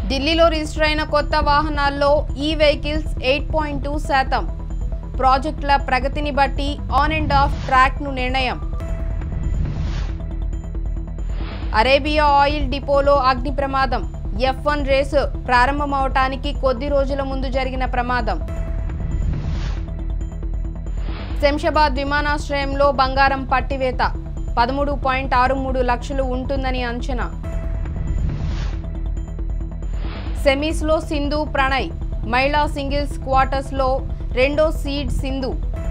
ఢిల్లీలో రిజిస్టర్ అయిన కొత్త వాహనాల్లో ఈ వెహికల్స్ ఎయిట్ పాయింట్ టూ శాతం ప్రాజెక్టుల ప్రగతిని బట్టి ఆన్ అండ్ ఆఫ్ ట్రాక్ను నిర్ణయం అరేబియా ఆయిల్ డిపోలో అగ్ని ప్రమాదం ఎఫ్ వన్ రేసు ప్రారంభమవటానికి కొద్ది రోజుల ముందు జరిగిన ప్రమాదం శంషాబాద్ విమానాశ్రయంలో బంగారం పట్టివేత పదమూడు పాయింట్ ఆరు మూడు లక్షలు ఉంటుందని అంచనా సెమీస్లో సింధు ప్రణయ్ మహిళా సింగిల్స్ క్వార్టర్స్లో రెండో సీడ్ సింధు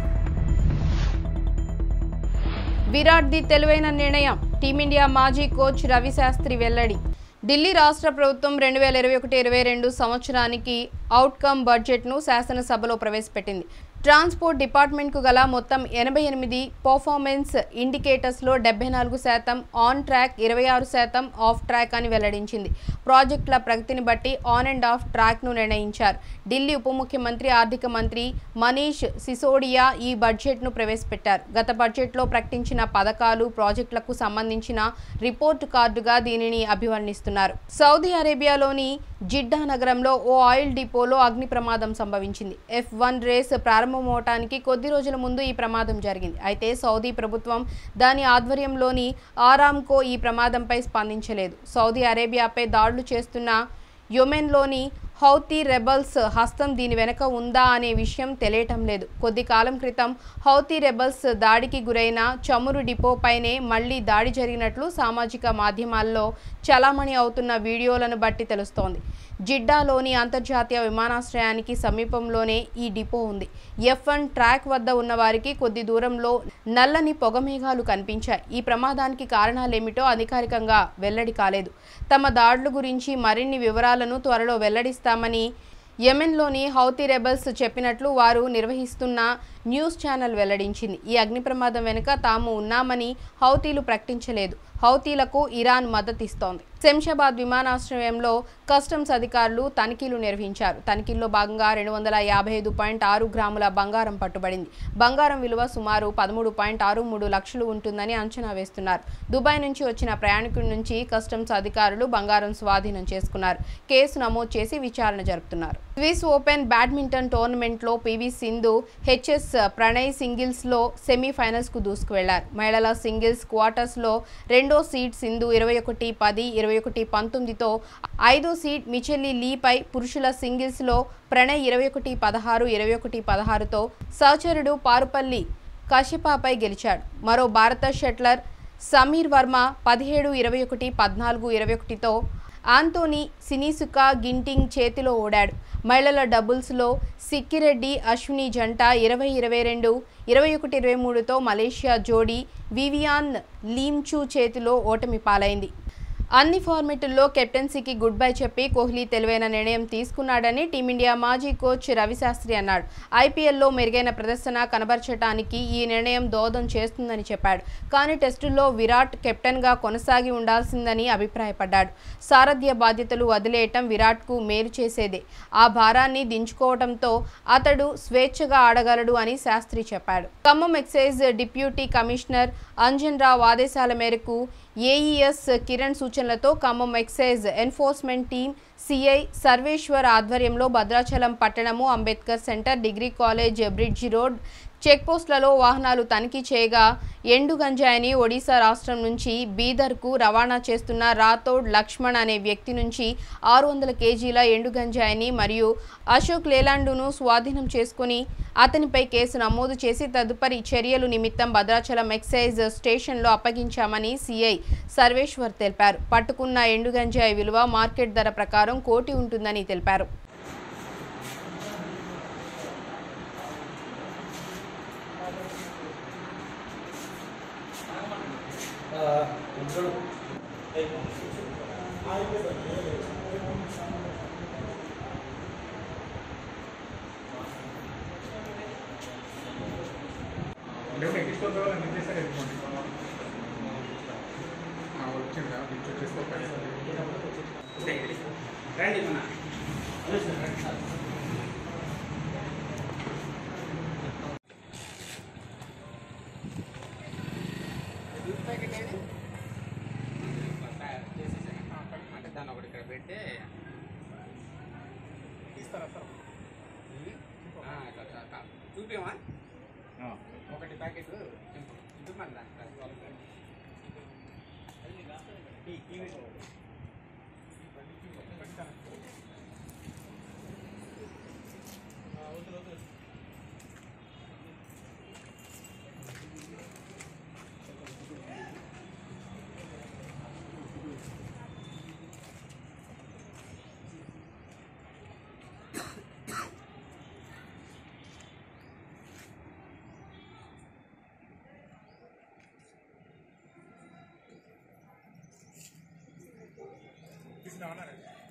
విరాట్ ది తెలివైన నిర్ణయం టీమిండియా మాజీ కోచ్ రవిశాస్త్రి వెల్లడి ఢిల్లీ రాష్ట్ర ప్రభుత్వం రెండు వేల ఇరవై ఒకటి ఇరవై రెండు సంవత్సరానికి అవుట్కమ్ బడ్జెట్ను శాసనసభలో ప్రవేశపెట్టింది ట్రాన్స్పోర్ట్ డిపార్ట్మెంట్కు గల మొత్తం ఎనభై ఎనిమిది పర్ఫార్మెన్స్ ఇండికేటర్స్లో డెబ్బై నాలుగు శాతం ఆన్ ట్రాక్ ఇరవై ఆరు శాతం ఆఫ్ ట్రాక్ అని వెల్లడించింది ప్రాజెక్టుల ప్రగతిని బట్టి ఆన్ అండ్ ఆఫ్ ట్రాక్ను నిర్ణయించారు ఢిల్లీ ఉప ముఖ్యమంత్రి ఆర్థిక మంత్రి మనీష్ సిసోడియా ఈ బడ్జెట్ను ప్రవేశపెట్టారు గత బడ్జెట్లో ప్రకటించిన పథకాలు ప్రాజెక్టులకు సంబంధించిన రిపోర్టు కార్డుగా దీనిని అభివర్ణిస్తున్నారు సౌదీ అరేబియాలోని జిడ్డా నగరంలో ఓ ఆయిల్ డిపోలో అగ్ని ప్రమాదం సంభవించింది ఎఫ్ వన్ రేస్ ప్రారంభమవటానికి కొద్ది రోజుల ముందు ఈ ప్రమాదం జరిగింది అయితే సౌదీ ప్రభుత్వం దాని ఆధ్వర్యంలోని ఆరామ్కో ఈ ప్రమాదంపై స్పందించలేదు సౌదీ అరేబియాపై దాడులు చేస్తున్న యొమెన్లోని హౌతీ రెబల్స్ హస్తం దీని వెనక ఉందా అనే విషయం తెలియటం లేదు కొద్ది కాలం క్రితం హౌతీ రెబల్స్ దాడికి గురైన చమురు డిపోపైనే మళ్లీ దాడి జరిగినట్లు సామాజిక మాధ్యమాల్లో చలామణి అవుతున్న వీడియోలను బట్టి తెలుస్తోంది జిడ్డాలోని అంతర్జాతీయ విమానాశ్రయానికి సమీపంలోనే ఈ డిపో ఉంది ఎఫ్ వన్ ట్రాక్ వద్ద ఉన్న వారికి కొద్ది దూరంలో నల్లని పొగమేఘాలు కనిపించాయి ఈ ప్రమాదానికి కారణాలేమిటో అధికారికంగా వెల్లడి కాలేదు తమ దాడుల గురించి మరిన్ని వివరాలను త్వరలో వెల్లడిస్తామని యెమెన్లోని హౌతీ రెబల్స్ చెప్పినట్లు వారు నిర్వహిస్తున్న న్యూస్ ఛానల్ వెల్లడించింది ఈ అగ్ని ప్రమాదం వెనుక తాము ఉన్నామని హౌతీలు ప్రకటించలేదు హౌతీలకు ఇరాన్ మద్దతిస్తోంది శంషాబాద్ విమానాశ్రయంలో కస్టమ్స్ అధికారులు తనిఖీలు నిర్వహించారు తనిఖీల్లో భాగంగా రెండు వందల యాభై ఐదు పాయింట్ ఆరు గ్రాముల బంగారం పట్టుబడింది బంగారం విలువ సుమారు పదమూడు పాయింట్ ఆరు మూడు లక్షలు ఉంటుందని అంచనా వేస్తున్నారు దుబాయ్ నుంచి వచ్చిన ప్రయాణికుడి నుంచి కస్టమ్స్ అధికారులు బంగారం స్వాధీనం చేసుకున్నారు కేసు నమోదు చేసి విచారణ జరుపుతున్నారు స్విస్ ఓపెన్ బ్యాడ్మింటన్ టోర్నమెంట్లో పివి సింధు హెచ్ఎస్ ప్రణయ్ సింగిల్స్లో సెమీఫైనల్స్కు దూసుకువెళ్లారు మహిళల సింగిల్స్ క్వార్టర్స్లో రెండో సీడ్ సింధు ఇరవై ఒకటి పది ఇరవై ఒకటి పంతొమ్మిదితో ఐదో సీడ్ మిచెల్లి లీపై పురుషుల సింగిల్స్లో ప్రణయ్ ఇరవై ఒకటి పదహారు ఇరవై ఒకటి పదహారుతో సహచరుడు పారుపల్లి కశ్యపాపై గెలిచాడు మరో భారత షట్లర్ సమీర్ వర్మ పదిహేడు ఇరవై ఒకటి పద్నాలుగు ఇరవై ఒకటితో ఆంతోనీ సినీసుకా గింటింగ్ చేతిలో ఓడాడు మహిళల డబుల్స్లో సిక్కిరెడ్డి అశ్విని జంట ఇరవై ఇరవై రెండు ఇరవై ఒకటి ఇరవై మూడుతో మలేషియా జోడీ వివియాన్ లీమ్చూ చేతిలో ఓటమి పాలైంది అన్ని ఫార్మెట్ల్లో కెప్టెన్సీకి గుడ్ బై చెప్పి కోహ్లీ తెలివైన నిర్ణయం తీసుకున్నాడని టీమిండియా మాజీ కోచ్ రవిశాస్త్రి అన్నాడు ఐపీఎల్లో మెరుగైన ప్రదర్శన కనబరచడానికి ఈ నిర్ణయం దోహదం చేస్తుందని చెప్పాడు కానీ టెస్టుల్లో విరాట్ కెప్టెన్గా కొనసాగి ఉండాల్సిందని అభిప్రాయపడ్డాడు సారథ్య బాధ్యతలు వదిలేయటం విరాట్కు మేలు చేసేదే ఆ భారాన్ని దించుకోవడంతో అతడు స్వేచ్ఛగా ఆడగలడు అని శాస్త్రి చెప్పాడు Khammam excise deputy commissioner Anjan Rao ఆదేశాల మేరకు ఏఈఎస్ కిరణ్ సూచనలతో Khammam excise enforcement team CI Sarveshwar ఆధ్వర్యంలో భద్రాచలం పట్టణము Ambedkar centre degree college bridge road చెక్పోస్టులలో వాహనాలు తనిఖీ చేయగా ఎండు గంజాయిని ఒడిశా రాష్ట్రం నుంచి బీదర్కు రవాణా చేస్తున్న రాథోడ్ లక్ష్మణ్ అనే వ్యక్తి నుంచి ఆరు వందల కేజీల ఎండు గంజాయిని మరియు అశోక్ లేలాండును స్వాధీనం చేసుకుని అతనిపై కేసు నమోదు చేసి తదుపరి చర్యలు నిమిత్తం భద్రాచలం ఎక్సైజ్ స్టేషన్లో అప్పగించామని సిఐ సర్వేశ్వర్ తెలిపారు పట్టుకున్న ఎండు గంజాయి విలువ మార్కెట్ ధర ప్రకారం కోటి ఉంటుందని తెలిపారు అంటే ఎక్కించుకోవడం వల్ల ఎంత చేస్తారు వెళ్ళిపోండి వచ్చిందా పిచ్చి వచ్చేస్తే రండి మన అంటే దాన్ని ఒకటి ఇక్కడ పెడితే వస్తారా సార్ చూపేమా ఒకటి ప్యాకెట్ చూపమన్నా తీసుకున్నామన్నా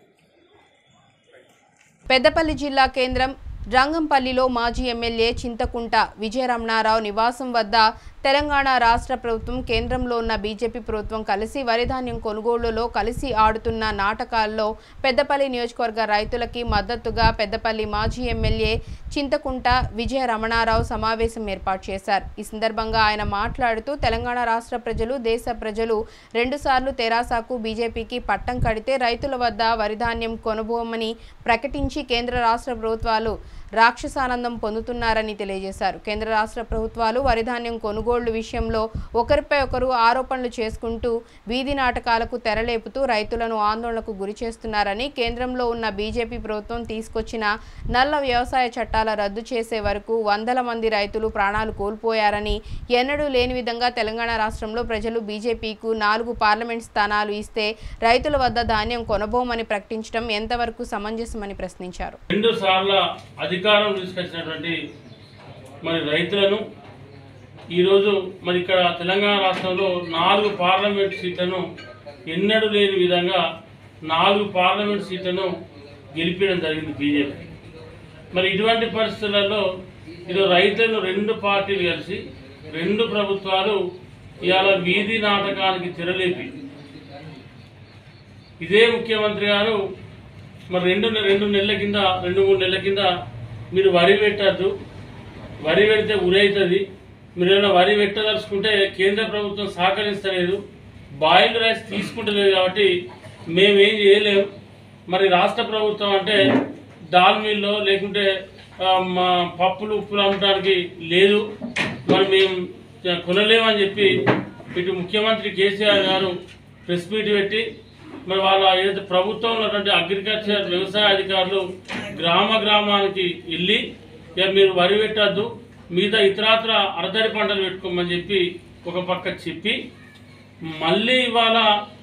పెద్దపల్లి జిల్లా కేంద్రం రంగంపల్లిలో మాజీ ఎమ్మెల్యే చింతకుంట విజయరమణారావు నివాసం వద్ద తెలంగాణ రాష్ట్ర ప్రభుత్వం కేంద్రంలో ఉన్న బీజేపీ ప్రభుత్వం కలిసి వరిధాన్యం కొనుగోలులో కలిసి ఆడుతున్న నాటకాల్లో పెద్దపల్లి నియోజకవర్గ రైతులకి మద్దతుగా పెద్దపల్లి మాజీ ఎమ్మెల్యే చింతకుంట విజయ రమణారావు సమావేశం ఏర్పాటు చేశారు ఈ సందర్భంగా ఆయన మాట్లాడుతూ తెలంగాణ రాష్ట్ర ప్రజలు దేశ ప్రజలు రెండుసార్లు తెరాసాకు బీజేపీకి పట్టం కడితే రైతుల వద్ద వరిధాన్యం కొనుగోమని ప్రకటించి కేంద్ర రాష్ట్ర ప్రభుత్వాలు రాక్షసానందం పొందుతున్నారని తెలియజేశారు కేంద్ర రాష్ట్ర ప్రభుత్వాలు వరిధాన్యం కొనుగోళ్లు విషయంలో ఒకరిపై ఒకరు ఆరోపణలు చేసుకుంటూ వీధి నాటకాలకు తెరలేపుతూ రైతులను ఆందోళనకు గురి చేస్తున్నారని కేంద్రంలో ఉన్న బీజేపీ ప్రభుత్వం తీసుకొచ్చిన నల్ల వ్యవసాయ చట్టాల రద్దు చేసే వరకు వందల మంది రైతులు ప్రాణాలు కోల్పోయారని ఎన్నడూ లేని విధంగా తెలంగాణ రాష్ట్రంలో ప్రజలు బీజేపీకు నాలుగు పార్లమెంట్ స్థానాలు ఇస్తే రైతుల వద్ద ధాన్యం కొనబోమని ప్రకటించడం ఎంతవరకు సమంజసమని ప్రశ్నించారు రెండు సార్ల అధికారం తీసుకొచ్చినటువంటి మరి రైతులను ఈరోజు మరి ఇక్కడ తెలంగాణ రాష్ట్రంలో నాలుగు పార్లమెంట్ సీట్లను ఎన్నడూ లేని విధంగా నాలుగు పార్లమెంట్ సీట్లను గెలిపించడం జరిగింది బీజేపీ మరి ఇటువంటి పరిస్థితులలో ఈరోజు రైతులను రెండు పార్టీలు కలిసి రెండు ప్రభుత్వాలు ఇవాళ వీధి నాటకానికి తెరలేపి ఇదే ముఖ్యమంత్రి గారు మరి రెండు రెండు నెలల కింద రెండు మూడు నెలల కింద మీరు వరి పెట్టద్దు వరి పెడితే ఉరైతుంది మీరు ఏమైనా వరి పెట్టదలుచుకుంటే కేంద్ర ప్రభుత్వం సహకరిస్తలేదు బాయిల్డ్ రైస్ తీసుకుంటలేదు కాబట్టి మేమేం చేయలేము మరి రాష్ట్ర ప్రభుత్వం అంటే దాల్ మిల్లో లేకుంటే ఆ, మా పప్పులు ఉప్పులు అమ్మటానికి లేదు మరి మేము కొనలేమని చెప్పి ఇటు ముఖ్యమంత్రి కేసీఆర్ గారు ప్రెస్ మీట్ పెట్టి మరి వాళ్ళ ఏదైతే ప్రభుత్వంలో ఉన్నటువంటి అగ్రికల్చర్ వ్యవసాయ అధికారులు గ్రామ గ్రామానికి వెళ్ళి ఇక మీరు వరి పెట్టద్దు మిగతా ఇతరాత్ర అర్ధరి పంటలు పెట్టుకోమని చెప్పి ఒక పక్క చెప్పి మళ్ళీ ఇవాళ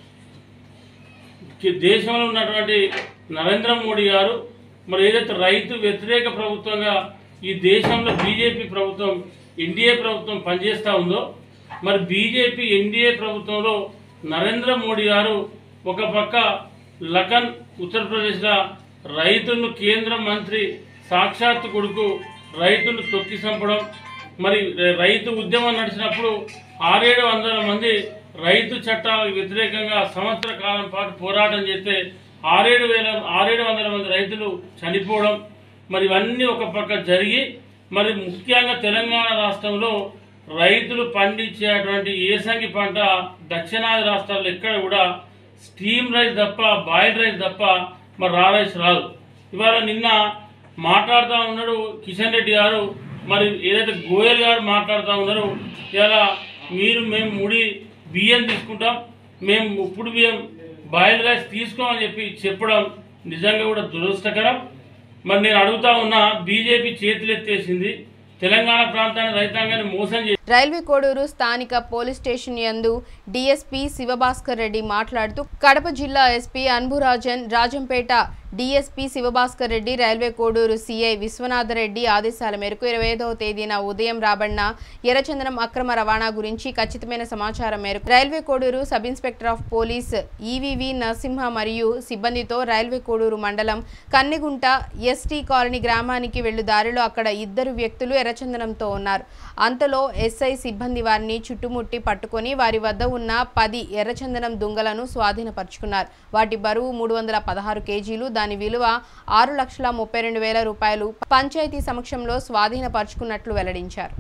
కి- దేశంలో ఉన్నటువంటి నరేంద్ర మోడీ గారు మరి ఏదైతే రైతు వ్యతిరేక ప్రభుత్వంగా ఈ దేశంలో బీజేపీ ప్రభుత్వం ఎన్డీఏ ప్రభుత్వం పనిచేస్తూ ఉందో మరి బీజేపీ ఎన్డీఏ ప్రభుత్వంలో నరేంద్ర మోడీ గారు ఒక పక్క లఖన్ ఉత్తరప్రదేశ్లో రైతులను కేంద్ర మంత్రి సాక్షాత్ కొడుకు రైతులు తొక్కి చంపడం మరి రైతు ఉద్యమం నడిచినప్పుడు ఆరేడు వందల మంది రైతు చట్టాలకు వ్యతిరేకంగా సంవత్సర కాలం పాటు పోరాటం చేస్తే ఆరేడు వేల ఆరేడు వందల మంది రైతులు చనిపోవడం మరి ఇవన్నీ ఒక పక్క జరిగి మరి ముఖ్యంగా తెలంగాణ రాష్ట్రంలో రైతులు పండించేటువంటి ఏసంగి పంట దక్షిణాది రాష్ట్రాల్లో ఎక్కడ కూడా స్టీమ్ రైస్ తప్ప బాయిల్డ్ రైస్ తప్ప మరి రా రైస్ రాదు ఇవాళ నిన్న మాట్లాడుతూ ఉన్నాడు కిషన్ రెడ్డి గారు మరి ఏదైతే గోయల్ గారు మాట్లాడుతూ ఉన్నారు ఇలా మీరు మేము ముడి బియ్యం తీసుకుంటాం మేము ఉప్పుడు బియ్యం బాయిల్ రైస్ తీసుకోమని చెప్పి చెప్పడం నిజంగా కూడా దురదృష్టకరం మరి నేను అడుగుతా ఉన్నా బీజేపీ చేతులు ఎత్తేసింది తెలంగాణ ప్రాంతాన్ని రైతాంగాన్ని మోసం చేసి రైల్వే కోడూరు స్థానిక పోలీస్ స్టేషన్ యందు డీఎస్పీ శివభాస్కర్ రెడ్డి మాట్లాడుతూ కడప జిల్లా SP Anburajan Rajampet DSP Shivabhaskar Reddy railway Koduru CI Vishwanathareddy ఆదేశాల మేరకు ఇరవై ఐదవ తేదీన ఉదయం రాబడిన ఎర్రచందనం అక్రమ రవాణా గురించి ఖచ్చితమైన సమాచారం మేరకు railway Koduru sub inspector of police EVV Narasimha మరియు సిబ్బందితో రైల్వే కోడూరు మండలం కన్నెగుంట ఎస్టీ కాలనీ గ్రామానికి వెళ్ళు దారిలో అక్కడ ఇద్దరు వ్యక్తులు ఎర్రచందనంతో ఉన్నారు అంతలో ఎస్ఐ సిబ్బంది వారిని చుట్టుముట్టి పట్టుకొని వారి వద్ద ఉన్న పది ఎర్రచందనం దుంగలను స్వాధీనపరుచుకున్నారు వాటి బరువు మూడు వందల పదహారు కేజీలు దాని విలువ ఆరు లక్షల ముప్పై రెండు వేల రూపాయలు పంచాయతీ సమక్షంలో స్వాధీనపరుచుకున్నట్లు వెల్లడించారు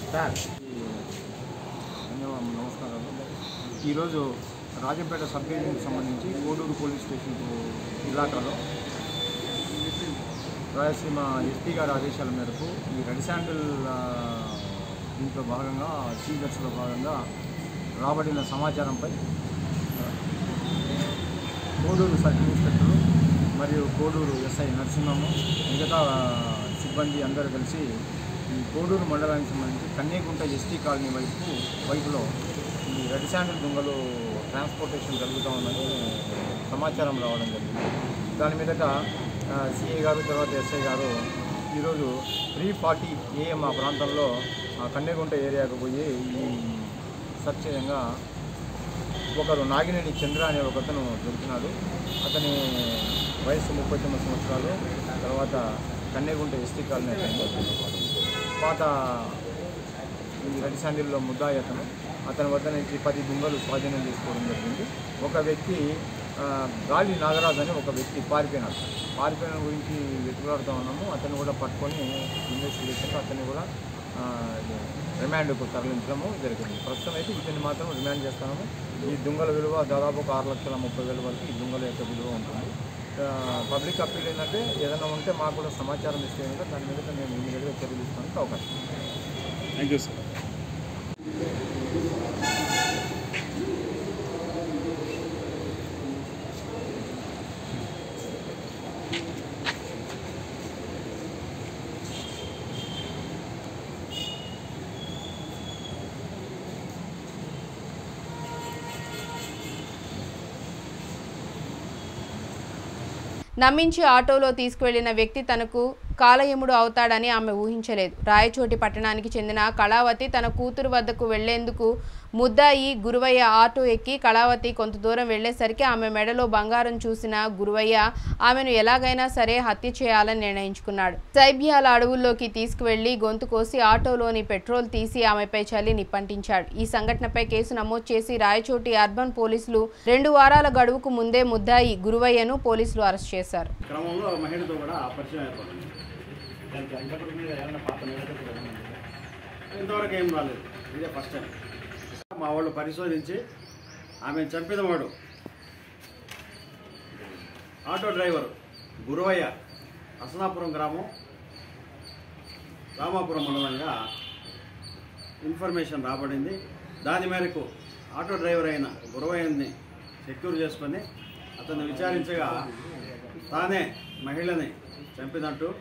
ధన్యవాదాలు నమస్కారాలు ఈరోజు రాజంపేట సబ్ డివిజన్కి సంబంధించి కోడూరు పోలీస్ స్టేషన్ ఇలాకాలో రాయలసీమ ఎస్పీ గారి ఆదేశాల మేరకు ఈ రెడ్ శాండిల్ ఆ, దీంట్లో భాగంగా సీజర్స్లో భాగంగా రాబడిన సమాచారంపై ఆ, కోడూరు సర్కిల్ ఇన్స్పెక్టరు మరియు కోడూరు ఎస్ఐ నరసింహము మిగతా సిబ్బంది అందరూ కలిసి ఈ కోడూరు మండలానికి సంబంధించి కన్యకుంట ఎస్టీ కాలనీ వైపు వైపులో ఈ రెడ్ శాండిల్ దొంగలు ట్రాన్స్పోర్టేషన్ జరుగుతూ ఉందని సమాచారం రావడం జరిగింది దాని మీదట సిఐ గారు తర్వాత ఎస్ఐ గారు ఈరోజు త్రీ ఫార్టీ ఏఎం ఆ ప్రాంతంలో ఆ కన్యగుంట ఏరియాకు పోయి ఈ సర్చ్ చేయంగా ఒకరు నాగినేని చంద్ర అనే ఒకతను దొరికినాడు అతని వయసు ముప్పై తొమ్మిది సంవత్సరాలు తర్వాత కన్యగుంట ఎస్టీ కాలనీ అతను పాత ఈ రెడ్ శాండిల్లో ముద్దాయి అతను అతని వద్ద నుంచి పది దుంగలు స్వాధీనం చేసుకోవడం జరిగింది ఒక వ్యక్తి ఆ, గాలి నాగరాజు అని ఒక వ్యక్తి పారిపోయినాడు పారిపోయిన గురించి వెతుకులాడుతూ ఉన్నాము అతను కూడా పట్టుకొని ఇన్వెస్టిగేషన్లో అతన్ని కూడా ఆ, రిమాండ్కు తరలించడము జరిగింది ప్రస్తుతం అయితే ఇతన్ని మాత్రం రిమాండ్ చేస్తున్నాము ఈ దుంగల విలువ దాదాపు ఒక ఆరు లక్షల ముప్పై వేల వరకు ఈ దుంగల యొక్క విలువ ఉంటుంది ఆ, పబ్లిక్ అప్పీల్ ఏంటంటే ఏదైనా ఉంటే మాకు కూడా సమాచారం ఇస్తే కనుక దాని మీద మేము ఇమీడియట్గా చర్యలు తీసుకోవడానికి అవకాశం ఉంది. థ్యాంక్ యూ సార్ నమ్మించి ఆటోలో తీసుకువెళ్లిన వ్యక్తి తనకు కాలయముడు అవుతాడని ఆమె ఊహించలేదు రాయచోటి పట్టణానికి చెందిన కళావతి తన కూతురు వద్దకు వెళ్లేందుకు ముద్దాయి గురువయ్య ఆటో ఎక్కి కళావతి కొంత దూరం వెళ్లేసరికి ఆమె మెడలో బంగారం చూసిన గురువయ్య ఆమెను ఎలాగైనా సరే హత్య చేయాలని నిర్ణయించుకున్నాడు సైబ్యాల అడవుల్లోకి తీసుకువెళ్లి గొంతు కోసి ఆటోలోని పెట్రోల్ తీసి ఆమెపై చల్లి నిప్పంటించాడు ఈ సంఘటనపై కేసు నమోదు చేసి రాయచోటి అర్బన్ పోలీసులు రెండు వారాల గడువుకు ముందే ముద్దాయి గురువయ్యను పోలీసులు అరెస్ట్ చేశారు క్రమంలో మహిళతో కూడా పరిచయం ఏర్పడింది దానికి అంతకుడు మీద ఏమైనా పాత నివేదికలు ఏమైనా ఉన్నాయా? ఇంతవరకు ఏం రాలేదు ఇదే ఫస్ట్ టైం మా వాళ్ళు పరిశోధించి ఆమెను చంపిన వాడు ఆటో డ్రైవర్ గురువయ్య అసనాపురం గ్రామం రామాపురం మండలంగా ఇన్ఫర్మేషన్ రాబడింది దాని మేరకు ఆటో డ్రైవర్ అయిన గురవయ్యని సెక్యూర్ చేసుకొని అతన్ని విచారించగా తానే మహిళని చంపినట్టు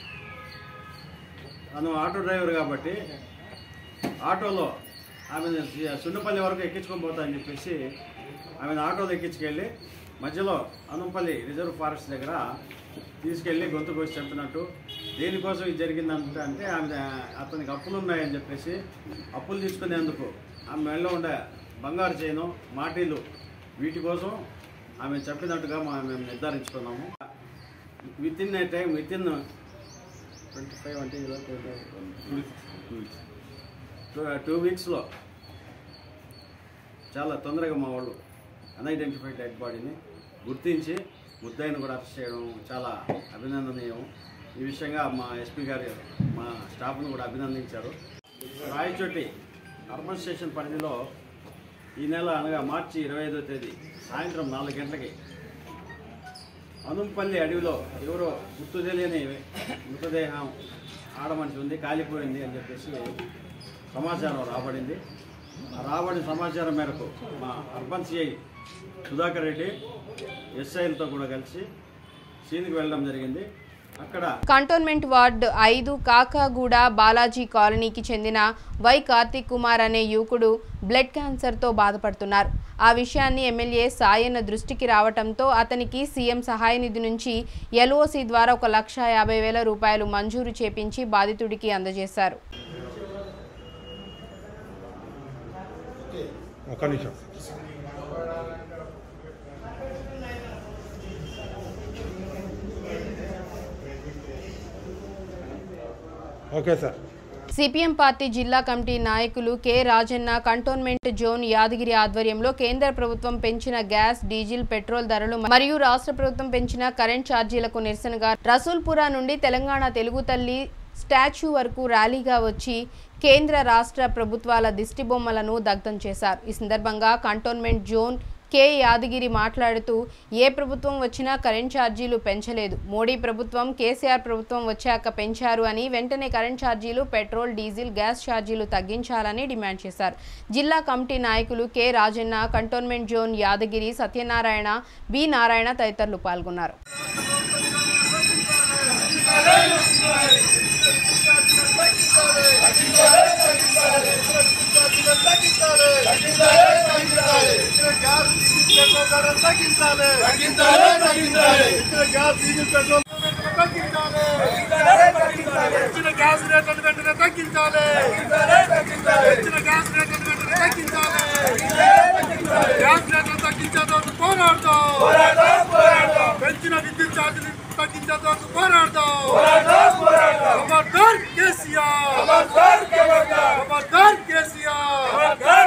తను ఆటో డ్రైవర్ కాబట్టి ఆటోలో ఆమెను సున్నపల్లి వరకు ఎక్కించుకొని పోతా అని చెప్పేసి ఆమెను ఆటోలో ఎక్కించుకెళ్ళి మధ్యలో అనంపల్లి రిజర్వ్ ఫారెస్ట్ దగ్గర తీసుకెళ్ళి గొంతు కోసి చంపినట్టు దేనికోసం ఇది జరిగిందంటే అంటే ఆమె అతనికి అప్పులు ఉన్నాయని చెప్పేసి అప్పులు తీసుకునేందుకు ఆమె మెడలో ఉండే బంగారు చైను మాటీలు వీటి కోసం ఆమె చంపినట్టుగా మా- మేము నిర్ధారించుకున్నాము within a time within twenty five అంటే టూ వీక్స్లో చాలా తొందరగా మా వాళ్ళు అన్ఐడెంటిఫైడ్ డెడ్ బాడీని గుర్తించి ముద్దాయిని కూడా అరెస్ట్ చేయడం చాలా అభినందనీయం ఈ విషయంగా మా ఎస్పీ గారు మా స్టాఫ్ను కూడా అభినందించారు రాయచోటి అర్బన్ స్టేషన్ పరిధిలో ఈ నెల అనగా మార్చి ఇరవై ఐదో తేదీ సాయంత్రం నాలుగు గంటలకి అనుంపల్లి అడవిలో ఎవరో గుర్తు తెలియని మృతదేహం ఆడమనిషి ఉంది కాలిపోయింది అని చెప్పేసి సమాచారం రాబడింది ఆ రాబడిన సమాచారం మేరకు మా అర్బన్ సిఐ సుధాకర్ రెడ్డి ఎస్ఐలతో కూడా కలిసి సీన్కి వెళ్ళడం జరిగింది అక్కడ కంటోన్మెంట్ వార్డు ఐదు కాకాగూడ బాలాజీ కాలనీకి చెందిన వై కార్తీక్ కుమార్ అనే యువకుడు బ్లడ్ క్యాన్సర్తో బాధపడుతున్నారు ఆ విషయాన్ని ఎమ్మెల్యే సాయన్న దృష్టికి రావటంతో అతనికి సీఎం సహాయ నిధి నుంచి ఎల్ఓసి ద్వారా ఒక లక్ష యాభై వేల రూపాయలు మంజూరు చేపించి బాధితుడికి అందజేశారు ఒక్క నిమిషం ఓకే సార్ సిపిఎం పార్టీ జిల్లా కమిటీ నాయకులు K Rajanna cantonment zone Yadagiri ఆధ్వర్యంలో కేంద్ర ప్రభుత్వం పెంచిన గ్యాస్ డీజిల్ పెట్రోల్ ధరలు మరియు రాష్ట్ర ప్రభుత్వం పెంచిన కరెంట్ ఛార్జీలకు నిరసనగా రసూల్పురా నుండి తెలంగాణ తెలుగు తల్లి స్టాచ్యూ వరకు ర్యాలీగా వచ్చి కేంద్ర రాష్ట్ర ప్రభుత్వాల దిష్టిబొమ్మలను దగ్ధం చేశారు ఈ సందర్భంగా కంటోన్మెంట్ జోన్ కె యాదగిరి మాట్లాడుతూ ఏ ప్రభుత్వం వచ్చినా కరెంట్ ఛార్జీలు పెంచలేదు మోడీ ప్రభుత్వం కేసీఆర్ ప్రభుత్వం వచ్చాక పెంచారు అని వెంటనే కరెంట్ ఛార్జీలు పెట్రోల్ డీజిల్ గ్యాస్ ఛార్జీలు తగ్గించాలని డిమాండ్ చేశారు జిల్లా కమిటీ నాయకులు K Rajanna cantonment zone Yadagiri Satyanarayana B Narayana తదితరులు పాల్గొన్నారు ఇచ్చిన గ్యాస్ రేట్లను వెంటనే తగ్గించాలి ఇచ్చిన గ్యాస్ రేట్లను వెంటనే తగ్గించాలి గ్యాస్ రేట్లను తగ్గించేందుకు పోరాడతాం పెంచిన విద్యుత్ ఛార్జీలు తగ్గించేందుకు పోరాడతాం ఖబర్దార్ కేసీఆర్ ఖబర్దార్ కేసీఆర్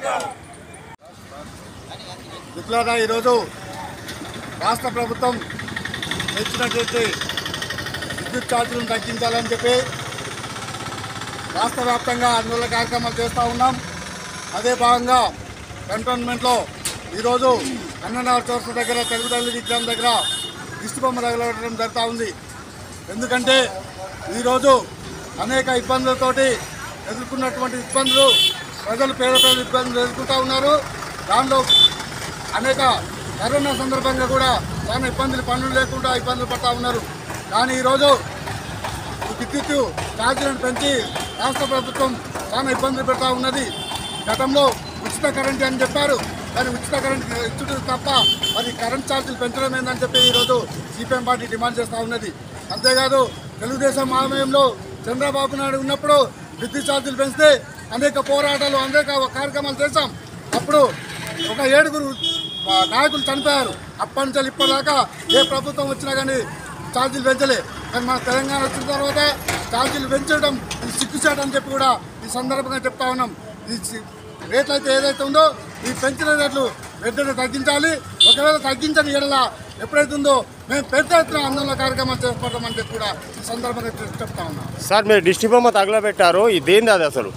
మిత్రులారా ఈరోజు రాష్ట్ర ప్రభుత్వం తెచ్చినటువంటి విద్యుత్ ఛార్జీలను తగ్గించాలని చెప్పి రాష్ట్ర వ్యాప్తంగా ఆందోళన కార్యక్రమాలు చేస్తూ ఉన్నాం అదే భాగంగా కంటోన్మెంట్లో ఈరోజు అన్ననార్ చౌరస్తా దగ్గర తెలుగుతల్లి విగ్రహం దగ్గర దిష్టి బొమ్మ తగలడం జరుగుతూ ఉంది ఎందుకంటే ఈరోజు అనేక ఇబ్బందులతోటి ఎదుర్కొన్నటువంటి ఇబ్బందులు ప్రజలు పేద ప్రజలు ఇబ్బందులు ఎదుర్కొంటూ ఉన్నారు దానిలో అనేక కరోనా సందర్భంగా కూడా చాలా ఇబ్బందులు పనులు లేకుండా ఇబ్బందులు పడతా ఉన్నారు కానీ ఈరోజు ఈ విద్యుత్ ఛార్జీలను పెంచి రాష్ట్ర ప్రభుత్వం చాలా ఇబ్బందులు పెడతా ఉన్నది గతంలో ఉచిత కరెంట్ అని చెప్పారు కానీ ఉచిత కరెంట్ ఇచ్చుడు తప్ప మరి కరెంట్ ఛార్జీలు పెంచడం ఏందని చెప్పి ఈరోజు సిపిఎం పార్టీ డిమాండ్ చేస్తూ ఉన్నది అంతేకాదు తెలుగుదేశం ఆలయంలో చంద్రబాబు నాయుడు ఉన్నప్పుడు విద్యుత్ ఛార్జీలు పెంచితే అనేక పోరాటాలు అనేక కార్యక్రమాలు చేశాం అప్పుడు ఒక ఏడుగురు ఆ, నాయకులు చనిపోయారు అప్పటి నుంచి ఇప్పటిదాకా ఏ ప్రభుత్వం వచ్చినా కానీ ఛార్జీలు పెంచలే కానీ మన తెలంగాణ వచ్చిన తర్వాత ఛార్జీలు పెంచడం ఇది సిగ్గుచేట అని చెప్పి కూడా ఈ సందర్భంగా చెప్తా ఉన్నాం ఈ సి- రేట్లు అయితే ఏదైతే ఉందో ఈ పెంచిన రేట్లు వెంటనే తగ్గించాలి ఒకవేళ తగ్గించని ఎడల ఎప్పుడైతే ఉందో మేము పెద్ద ఎత్తున ఆందోళన కార్యక్రమాలు చేపడతామని చెప్పి కూడా ఈ సందర్భంగా చెప్- చెప్తా ఉన్నాం సార్ మీరు దిష్టి బొమ్మ తగలబెట్టారు ఇదేంది అది అసలు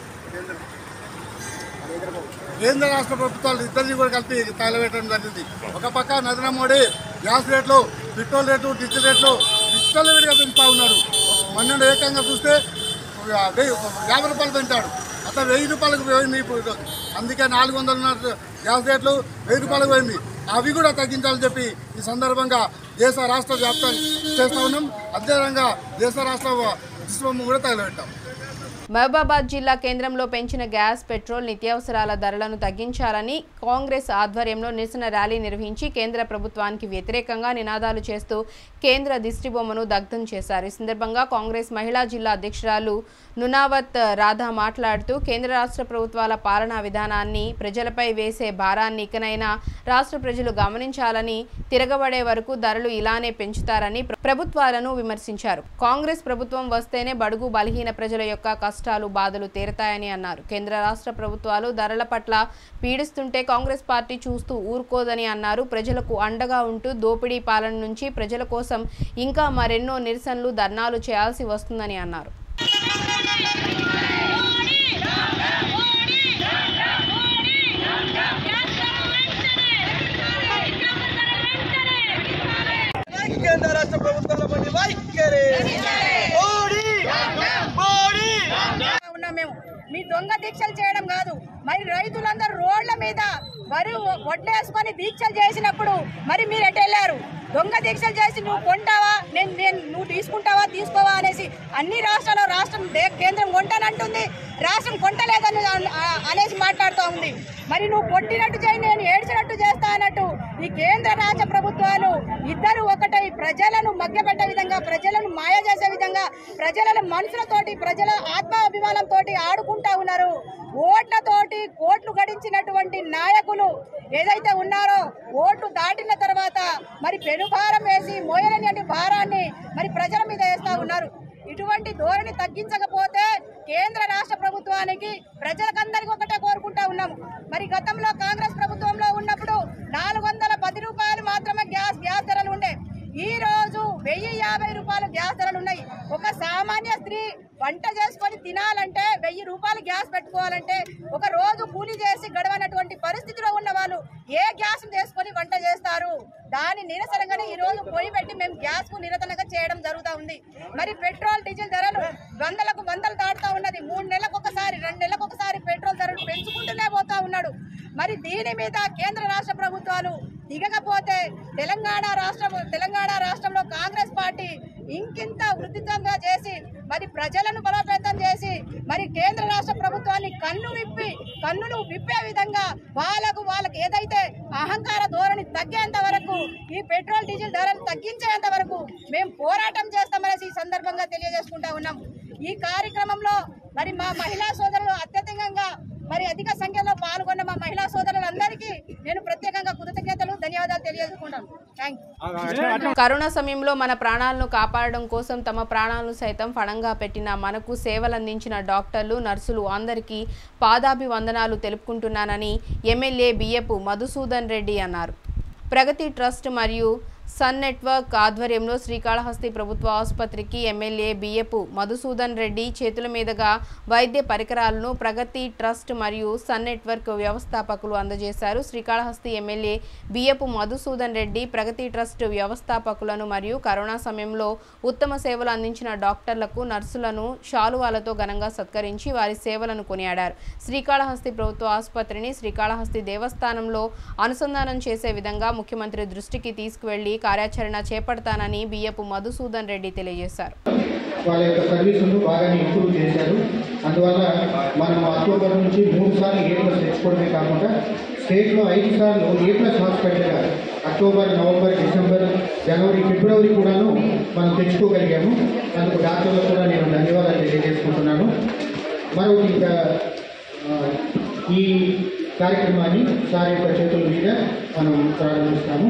కేంద్ర రాష్ట్ర ప్రభుత్వాలు ఇద్దరిని కూడా కలిపి తగలబెట్టడం జరిగింది ఒక పక్క నరేంద్ర మోడీ గ్యాస్ రేట్లు పెట్రోల్ రేట్లు డీజిల్ రేట్లు విచ్చలవిడిగా పెంచుతా ఉన్నారు మొన్న ఏకంగా చూస్తే ఆ, వెయ్యి యాభై రూపాయలు పెంచాడు అతను వెయ్యి రూపాయలకు పోయింది ఇప్పుడు అందుకే నాలుగు వందల ఉన్న గ్యాస్ రేట్లు వెయ్యి రూపాయలకు పోయింది అవి కూడా తగ్గించాలని చెప్పి ఈ సందర్భంగా దేశ రాష్ట్ర వ్యాప్తం చేస్తా ఉన్నాం అదేవిధంగా దేశ రాష్ట్ర విశ్వం కూడా తగలబెట్టాం మహబూబాబాద్ జిల్లా కేంద్రంలో పెంచిన గ్యాస్ పెట్రోల్ నిత్యావసరాల ధరలను తగ్గించాలని కాంగ్రెస్ ఆధ్వర్యంలో నిరసన ర్యాలీ నిర్వహించి కేంద్ర ప్రభుత్వానికి వ్యతిరేకంగా నినాదాలు చేస్తూ కేంద్ర దిష్టిబొమ్మను దగ్ధం చేశారు ఈ సందర్భంగా కాంగ్రెస్ మహిళా జిల్లా అధ్యక్షురాలు నునావత్ రాధా మాట్లాడుతూ కేంద్ర రాష్ట్ర ప్రభుత్వాల పాలనా విధానాన్ని ప్రజలపై వేసే భారాన్ని ఇకనైనా రాష్ట్ర ప్రజలు గమనించాలని తిరగబడే వరకు ధరలు ఇలానే పెంచుతారని ప్ర- ప్రభుత్వాలను విమర్శించారు కాంగ్రెస్ ప్రభుత్వం వస్తేనే బడుగు బలహీన ప్రజల యొక్క కష్టాలు బాధలు తీరతాయని అన్నారు కేంద్ర రాష్ట్ర ప్రభుత్వాలు ధరల పట్ల పీడిస్తుంటే కాంగ్రెస్ పార్టీ చూస్తూ ఊరుకోదని అన్నారు ప్రజలకు అండగా ఉంటూ దోపిడీ పాలన నుంచి ప్రజల కోసం ఇంకా మరెన్నో నిరసనలు ధర్నాలు చేయాల్సి వస్తుందని అన్నారు కేంద్ర రాష్ట్ర ప్రభుత్వంలో పడి వైఖరి ఉన్నాం మేము మీ దొంగ దీక్షలు చేయడం కాదు మరి రైతులందరూ రోడ్ల మీద వరి వడ్లేసుకొని దీక్షలు చేసినప్పుడు మరి మీరు ఎటు వెళ్ళారు దొంగ దీక్షలు చేసి నువ్వు కొంటావా నేను నేను నువ్వు తీసుకుంటావా తీసుకోవా అనేసి అన్ని రాష్ట్రాల్లో రాష్ట్రం దే- కేంద్రం కొంటానంటుంది రాష్ట్రం కొంటలేదని అన్- ఆ- అనేసి మాట్లాడుతూ ఉంది మరి నువ్వు కొట్టినట్టు చేయి నేను ఏడ్చినట్టు చేస్తా అన్నట్టు ఈ కేంద్ర రాష్ట్ర ప్రభుత్వాలు ఇద్దరు ఒకటై ప్రజలను మభ్యపెట్టే విధంగా ప్రజలను మాయ చేసే విధంగా ప్రజల మనసులతోటి ప్రజల ఆత్మాభిమానంతో ఆడుకుంటా ఉన్నారు ఓట్లతోటి కోట్లు గడించినటువంటి నాయకులు ఏదైతే ఉన్నారో ఓట్లు దాటిన తర్వాత మరి పెనుభారం వేసి మోయలేని భారాన్ని మరి ప్రజల మీద వేస్తా ఉన్నారు ఇటువంటి ధోరణి తగ్గించకపోతే కేంద్ర రాష్ట్ర ప్రభుత్వానికి ప్రజలకందరికీ ఒకటే కోరుకుంటా ఉన్నాము మరి గతంలో కాంగ్రెస్ ప్రభుత్వంలో ఉన్నప్పుడు నాలుగు వందల పది రూపాయలు మాత్రమే గ్యాస్ గ్యాస్ ధరలు ఉండే ఈ రోజు వెయ్యి యాభై రూపాయలు గ్యాస్ ధరలు ఉన్నాయి ఒక సామాన్య స్త్రీ వంట చేసుకొని తినాలంటే వెయ్యి రూపాయలు గ్యాస్ పెట్టుకోవాలంటే ఒక రోజు కూలీ చేసి గడవనటువంటి పరిస్థితిలో ఉన్న వాళ్ళు ఏ గ్యాస్ చేసుకొని వంట చేస్తారు దాని నిరసనగానే ఈ రోజు పొయ్యి పెట్టి మేము గ్యాస్ కు నిరసనగా చేయడం జరుగుతూ ఉంది మరి పెట్రోల్ డీజిల్ ధరలు వందలకు వందలు దాటుతా ఉన్నది మూడు నెలలకు ఒకసారి రెండు నెలలకు ఒకసారి పెట్రోల్ ధరలు పెంచుకుంటూనే పోతా ఉన్నాడు మరి దీని మీద కేంద్ర రాష్ట్ర ప్రభుత్వాలు దిగకపోతే తెలంగాణ రాష్ట్రం తెలంగాణ రాష్ట్రంలో కాంగ్రెస్ పార్టీ ఇంకింత వృద్ధితంగా చేసి మరి ప్రజలను బలోపేతం చేసి మరి కేంద్ర రాష్ట్ర ప్రభుత్వాన్ని కన్ను విప్పి కన్నులు విప్పే విధంగా వాళ్ళకు వాళ్ళకి ఏదైతే అహంకార ధోరణి తగ్గేంత వరకు ఈ పెట్రోల్ డీజిల్ ధరలు తగ్గించేంత వరకు మేము పోరాటం చేస్తామనేసి ఈ సందర్భంగా తెలియజేసుకుంటా ఉన్నాం ఈ కార్యక్రమంలో మరి మా మహిళా సోదరులు అత్యధికంగా మరి అధిక సంఖ్యలో పాల్గొన్న మా మహిళా సోదరులందరికీ నేను ప్రత్యేకంగా కృతజ్ఞతలు ధన్యవాదాలు తెలియజేసుకుంటాను థ్యాంక్ యూ కరోనా సమయంలో మన ప్రాణాలను కాపాడడం కోసం తమ ప్రాణాలను సైతం ఫణంగా పెట్టిన మనకు సేవలందించిన డాక్టర్లు నర్సులు అందరికీ పాదాభివందనాలు తెలుపుకుంటున్నానని ఎమ్మెల్యే బియ్యపు మధుసూదన్ రెడ్డి అన్నారు ప్రగతి ట్రస్ట్ మరియు సన్ నెట్వర్క్ ఆధ్వర్యంలో శ్రీకాళహస్తి ప్రభుత్వ ఆసుపత్రికి ఎమ్మెల్యే బియ్యపు మధుసూదన్ రెడ్డి చేతుల మీదుగా వైద్య పరికరాలను ప్రగతి ట్రస్ట్ మరియు సన్ నెట్వర్క్ వ్యవస్థాపకులు అందజేశారు శ్రీకాళహస్తి ఎమ్మెల్యే బియ్యపు మధుసూదన్ రెడ్డి ప్రగతి ట్రస్ట్ వ్యవస్థాపకులను మరియు కరోనా సమయంలో ఉత్తమ సేవలు అందించిన డాక్టర్లకు నర్సులను శాలువాలతో ఘనంగా సత్కరించి వారి సేవలను కొనియాడారు శ్రీకాళహస్తి ప్రభుత్వ ఆసుపత్రిని శ్రీకాళహస్తి దేవస్థానంలో అనుసంధానం చేసే విధంగా ముఖ్యమంత్రి దృష్టికి తీసుకువెళ్లి కార్యాచరణ చేపడతానని బియ్యపు మధుసూదన్ రెడ్డి తెలియజేశారు వాళ్ళ యొక్క సర్వీసులు బాగానే ఇంప్రూవ్ చేశారు అందువల్ల మనం అక్టోబర్ నుంచి మూడు సార్లు ఏ ప్లస్ తెచ్చుకోవడమే కాకుండా స్టేట్లో ఐదు సార్లు ఏ ప్లస్ హాస్పిటల్గా అక్టోబర్ నవంబర్ డిసెంబర్ జనవరి ఫిబ్రవరి కూడాను మనం తెచ్చుకోగలిగాము అందుకు డాక్టర్లకు కూడా నేను ధన్యవాదాలు తెలియజేసుకుంటున్నాను మరొకటి ఇంకా ఆ, ఈ కార్యక్రమాన్ని సార్ యొక్క చేతుల మీద మనం ప్రారంభిస్తాము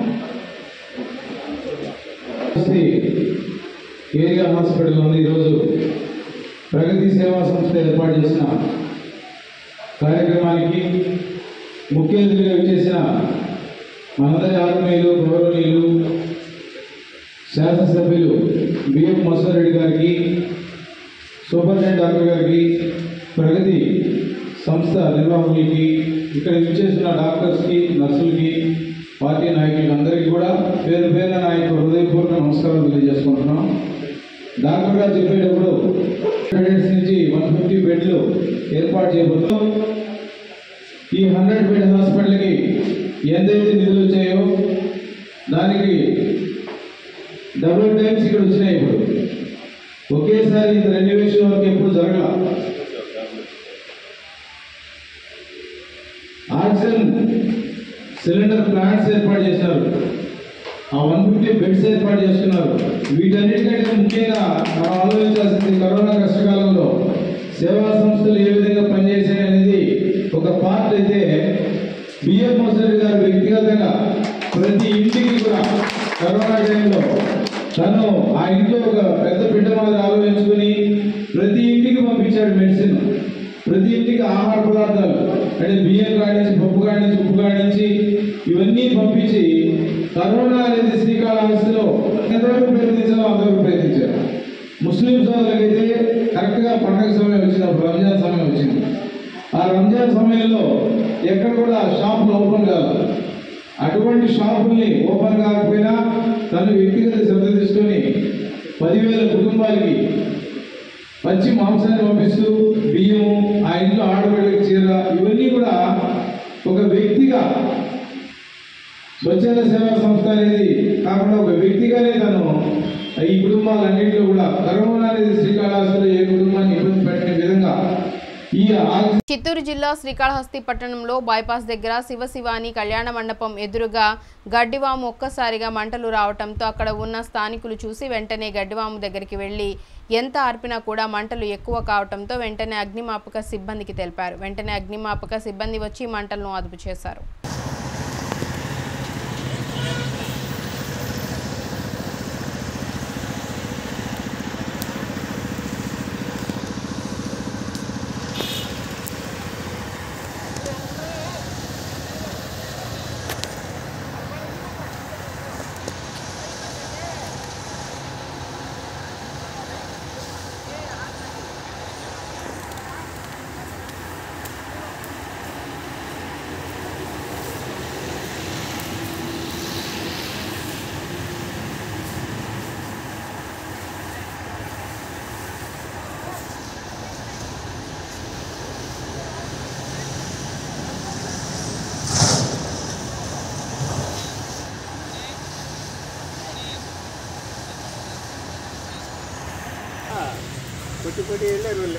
శ్రీ ఏరియా హాస్పిటల్లోని ఈరోజు ప్రగతి సేవా సంస్థ ఏర్పాటు చేసిన కార్యక్రమానికి ముఖ్య అతిథిగా విచ్చేసిన మనందరి ఆత్మీయులు గౌరవనీయులు శాసనసభ్యులు బిఎం మసూర్ రెడ్డి గారికి సూపరింటెండెంట్ డాక్టర్ గారికి ప్రగతి సంస్థ నిర్వాహకులకి ఇక్కడ విచ్చేసిన డాక్టర్స్కి నర్సులకి పార్టీ నాయకులకి అందరికీ కూడా పేరు పేరున నా యొక్క హృదయపూర్వక నమస్కారం తెలియజేసుకుంటున్నాం డాక్టర్ గారు చెప్పేటప్పుడు బెడ్స్ నుంచి వన్ ఫిఫ్టీ బెడ్లు ఏర్పాటు చేయబోతున్నాం ఈ హండ్రెడ్ బెడ్ హాస్పిటల్కి ఎంతైతే నిధులు వచ్చాయో దానికి డబుల్ టైమ్స్ ఇక్కడ వచ్చినాయి ఇప్పుడు ఒకేసారి ఇంత రెన్యువేషన్ వర్క్ ఎప్పుడు జరగల ఆక్సిజన్ సిలిండర్ ప్లాంట్స్ ఏర్పాటు చేశారు ఆ వన్ ఫిఫ్టీ బెడ్స్ ఏర్పాటు చేస్తున్నారు వీటన్నిటికంటే ముఖ్యంగా మనం ఆలోచించాల్సింది కరోనా కష్టకాలంలో సేవా సంస్థలు ఏ విధంగా పనిచేసాయి అనేది ఒక పార్ట్ అయితే బిఎం మోసరెడ్డి గారు వ్యక్తిగతంగా ప్రతి ఇంటికి కూడా కరోనా టైంలో తను ఆ ఇంట్లో ఒక పెద్ద బిడ్డ మాదిరి ఆలోచించుకుని ప్రతి ఇంటికి పంపించాడు మెడిసిన్ ప్రతి ఇంటికి ఆహార పదార్థాలు అంటే బియ్యం కాడించి పప్పు కాడించి ఉప్పు కాడించి ఇవన్నీ పంపించి కరోనా అనేది శ్రీకాళహస్తిలో ఎంతవరకు ప్రయత్నించాలో అంతవరకు ప్రయత్నించారు ముస్లిం సోదరులకైతే కరెక్ట్గా పండగ సమయం వచ్చినప్పుడు రంజాన్ సమయం వచ్చింది ఆ రంజాన్ సమయంలో ఎక్కడ కూడా షాపులు ఓపెన్ కాదు అటువంటి షాపుల్ని ఓపెన్ కాకపోయినా తను వ్యక్తిగత శ్రద్ధ తీసుకొని పదివేల కుటుంబాలకి పచ్చి మాంసాన్ని పంపిస్తూ బియ్యము ఆ ఇంట్లో ఆడబిడ్డకి చీర ఇవన్నీ కూడా ఒక వ్యక్తిగా స్వచ్ఛంద సేవా సంస్థ అనేది కాకుండా ఒక వ్యక్తిగానే తను ఈ కుటుంబాలన్నింటిలో కూడా కరోనా అనేది శ్రీకాళహస్తిలో ఏ కుటుంబాన్ని ఇబ్బంది పెట్టిన విధంగా ఈ ఆక్సిజన్ చిత్తూరు జిల్లా శ్రీకాళహస్తి పట్టణంలో బైపాస్ దగ్గర శివశివాని కళ్యాణ మండపం ఎదురుగా గడ్డివాము ఒక్కసారిగా మంటలు రావటంతో అక్కడ ఉన్న స్థానికులు చూసి వెంటనే గడ్డివాము దగ్గరికి వెళ్లి ఎంత ఆర్పినా కూడా మంటలు ఎక్కువ కావటంతో వెంటనే అగ్నిమాపక సిబ్బందికి తెలిపారు వెంటనే అగ్నిమాపక సిబ్బంది వచ్చి మంటలను అదుపు చేశారు కొట్టి కొట్టి వెళ్ళారు వీళ్ళు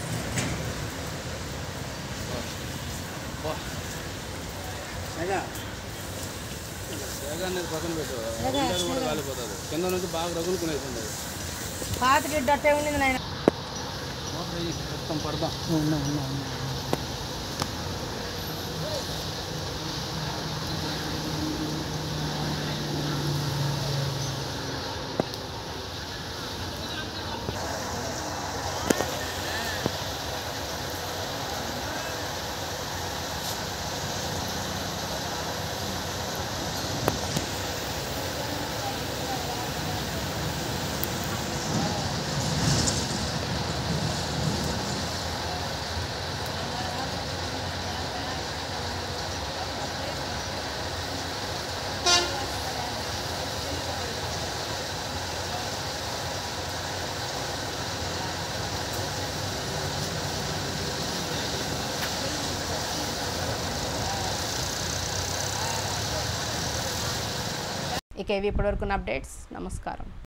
అయినా అనేది పక్కన పెట్టు ఉండేది కూడా కాలిపోతుంది కింద నుంచి బాగా రగులుకునేది ఉండేది పాత గిడ్డ అట్టే ఉంది నాయన మోటార్ వేయి, మొత్తం పడదాం ఇక ఇవి ఇప్పటివరకు అప్డేట్స్ నమస్కారం